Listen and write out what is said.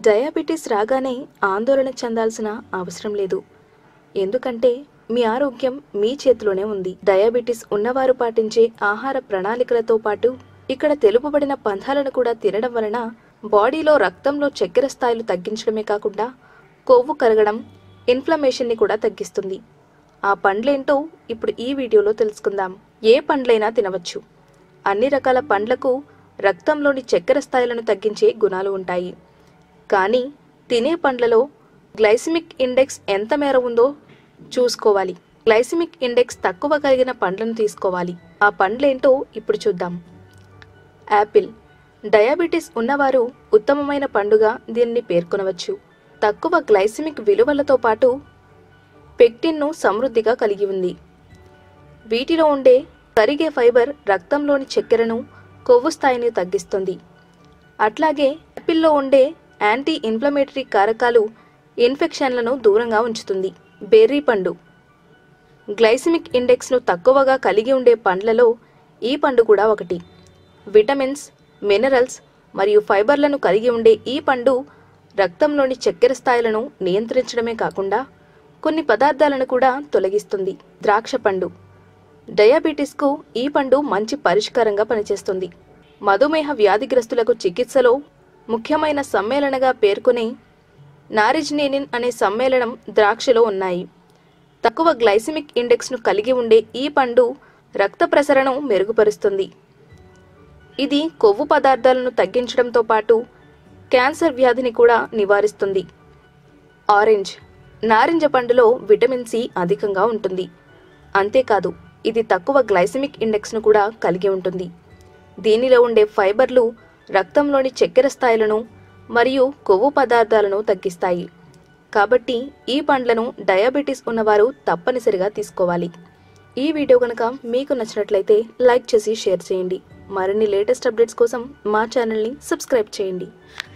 diabetes రాగానే ఆందోళన చెందాల్సిన అవసరం లేదు ఎందుకంటే మీ ఆరోగ్యం మీ చేతిలోనే ఉంది డయాబెటీస్ ఉన్నవారు పాటించే ఆహార ప్రణాళికలతో పాటు ఇక్కడ తెలుపబడిన పంథాలను కూడా తినడం వలన బాడీలో రక్తంలో చక్కెర స్థాయిలు తగ్గించడమే కాకుండా కొవ్వు కరగడం ఇన్ఫ్లమేషన్ని కూడా తగ్గిస్తుంది ఆ పండ్లేంటో ఇప్పుడు ఈ వీడియోలో తెలుసుకుందాం ఏ పండ్లైనా తినవచ్చు అన్ని రకాల పండ్లకు రక్తంలోని చక్కెర స్థాయిలను తగ్గించే గుణాలు ఉంటాయి కానీ తినే పండ్లలో గ్లైసిమిక్ ఇండెక్స్ ఎంత మేర ఉందో చూసుకోవాలి గ్లైసిమిక్ ఇండెక్స్ తక్కువ కలిగిన పండ్లను తీసుకోవాలి ఆ పండ్లేంటో ఇప్పుడు చూద్దాం యాపిల్ డయాబెటీస్ ఉన్నవారు ఉత్తమమైన పండుగ దీనిని పేర్కొనవచ్చు తక్కువ గ్లైసిమిక్ విలువలతో పాటు పెక్టిన్ను సమృద్ధిగా కలిగి ఉంది వీటిలో ఉండే కరిగే ఫైబర్ రక్తంలోని చక్కెరను కొవ్వు స్థాయిని తగ్గిస్తుంది అట్లాగే యాపిల్లో ఉండే యాంటీ ఇన్ఫ్లమేటరీ కారకాలు ఇన్ఫెక్షన్లను దూరంగా ఉంచుతుంది బెర్రీ పండు గ్లైసిమిక్ ఇండెక్స్ను తక్కువగా కలిగి ఉండే పండ్లలో ఈ పండు కూడా ఒకటి విటమిన్స్ మినరల్స్ మరియు ఫైబర్లను కలిగి ఉండే ఈ పండు రక్తంలోని చక్కెర స్థాయిలను నియంత్రించడమే కాకుండా కొన్ని పదార్థాలను కూడా తొలగిస్తుంది ద్రాక్ష పండు డయాబెటీస్కు ఈ పండు మంచి పరిష్కారంగా పనిచేస్తుంది మధుమేహ వ్యాధిగ్రస్తులకు చికిత్సలో ముఖ్యమైన సమ్మేళనగా పేర్కొనే నారిజ్నేనిన్ అనే సమ్మేళనం ద్రాక్షలో ఉన్నాయి తక్కువ గ్లైసిమిక్ ఇండెక్స్ను కలిగి ఉండే ఈ పండు రక్త ప్రసరణను మెరుగుపరుస్తుంది ఇది కొవ్వు పదార్థాలను తగ్గించడంతో పాటు క్యాన్సర్ వ్యాధిని కూడా నివారిస్తుంది ఆరెంజ్ నారింజ పండులో విటమిన్ సి అధికంగా ఉంటుంది అంతేకాదు ఇది తక్కువ గ్లైసిమిక్ ఇండెక్స్ను కూడా కలిగి ఉంటుంది దీనిలో ఉండే ఫైబర్లు రక్తంలోని చక్కెర స్థాయిలను మరియు కొవ్వు పదార్థాలను తగ్గిస్తాయి కాబట్టి ఈ పండ్లను డయాబెటీస్ ఉన్నవారు తప్పనిసరిగా తీసుకోవాలి ఈ వీడియో కనుక మీకు నచ్చినట్లయితే లైక్ చేసి షేర్ చేయండి మరిన్ని లేటెస్ట్ అప్డేట్స్ కోసం మా ఛానల్ని సబ్స్క్రైబ్ చేయండి